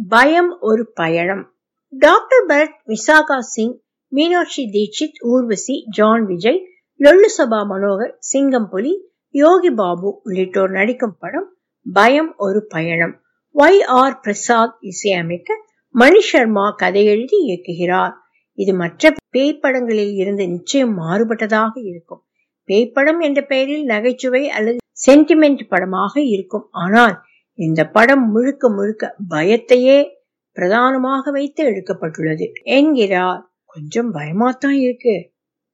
பயம் ஒரு பயணம் doctor Bharath Visakha Singh Meenakshi Dixit Urvashi John Vijay Lollu Sabha Manohar Singampuli யோகி பாபு உள்ளிட்டோர் நடிக்கும் படம் பயம் ஒரு பயணம் ஒய் ஆர் பிரசாத் இசையமைக்க மணி சர்மா கதை எழுதி இயக்குகிறார் இது மற்ற பேய் படங்களில் இருந்து நிச்சயம் மாறுபட்டதாக இருக்கும் பேய்ப்படம் என்ற பெயரில் நகைச்சுவை அல்லது சென்டிமெண்ட் படமாக இருக்கும் ஆனால் இந்த படம் முழுக்க முழுக்க பயத்தையே பிரதானமாக வைத்து எடுக்கப்பட்டுள்ளது என்கிறார் கொஞ்சம் பயமாத்தான் இருக்கு